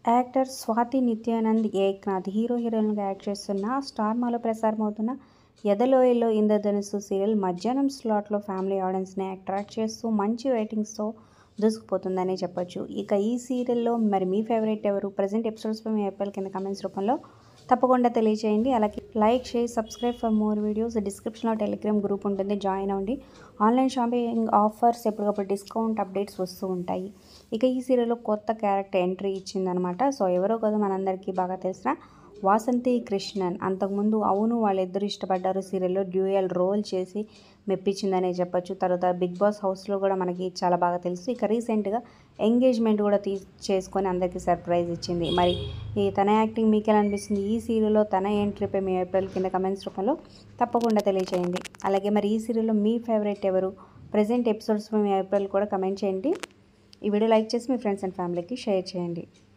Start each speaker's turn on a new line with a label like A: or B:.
A: actor Swathi Nityanand Eknath hero హీరోయిన్గా act చేస్తున్న Star మాలో ప్రసారమవుతున్న ఎదలోయలో ఇంద్రధనుస్సు సీరియల్ మధ్యాహ్నం స్లాట్లో ఫ్యామిలీ ఆడియన్స్ని అట్రాక్ట్ చేస్తూ మంచి రేటింగ్స్తో దూసుకుపోతుందనే చెప్పొచ్చు ఇక ఈ సీరియల్లో మరి మీ ఫేవరెట్ ఎవరు ప్రజెంట్ ఎపిసోడ్స్పై మీ ఎప్పల్ కింద కమెంట్స్ రూపంలో తప్పకుండా తెలియచేయండి అలాగే like share subscribe for more videos డిస్క్రిప్షన్లో టెలిగ్రామ్ గ్రూప్ ఉంటుంది జాయిన్ అవ్వండి ఆన్లైన్ షాపింగ్ ఆఫర్స్ ఎప్పటికప్పుడు డిస్కౌంట్ అప్డేట్స్ వస్తూ ఉంటాయి ఇక ఈ సీరియల్లో కొత్త క్యారెక్టర్ ఎంట్రీ ఇచ్చిందనమాట సో ఎవరో కదా మనందరికీ బాగా తెలిసిన వాసంతి కృష్ణన్ అంతకుముందు అవును వాళ్ళిద్దరు ఇష్టపడ్డారు సీరియల్లో డ్యూయల్ రోల్ చేసి మెప్పించిందనే చెప్పొచ్చు తర్వాత బిగ్ బాస్ హౌస్లో కూడా మనకి చాలా బాగా తెలుసు ఇక రీసెంట్గా ఎంగేజ్మెంట్ కూడా తీ చేసుకొని అందరికీ సర్ప్రైజ్ ఇచ్చింది మరి ఈ తన యాక్టింగ్ మీకు ఎలా అనిపిస్తుంది ఈ సీరియల్లో తన ఎంట్రీపై మీ ఏప్రిల్ కింద కమెంట్స్ రూపంలో తప్పకుండా తెలియచేయండి అలాగే మరి ఈ సీరియల్లో మీ ఫేవరెట్ ఎవరు ప్రజెంట్ ఎపిసోడ్స్పై మీ ఏప్రిల్ కూడా కమెంట్ చేయండి ఈ వీడియో లైక్ చేసి మీ ఫ్రెండ్స్ అండ్ ఫ్యామిలీకి షేర్ చేయండి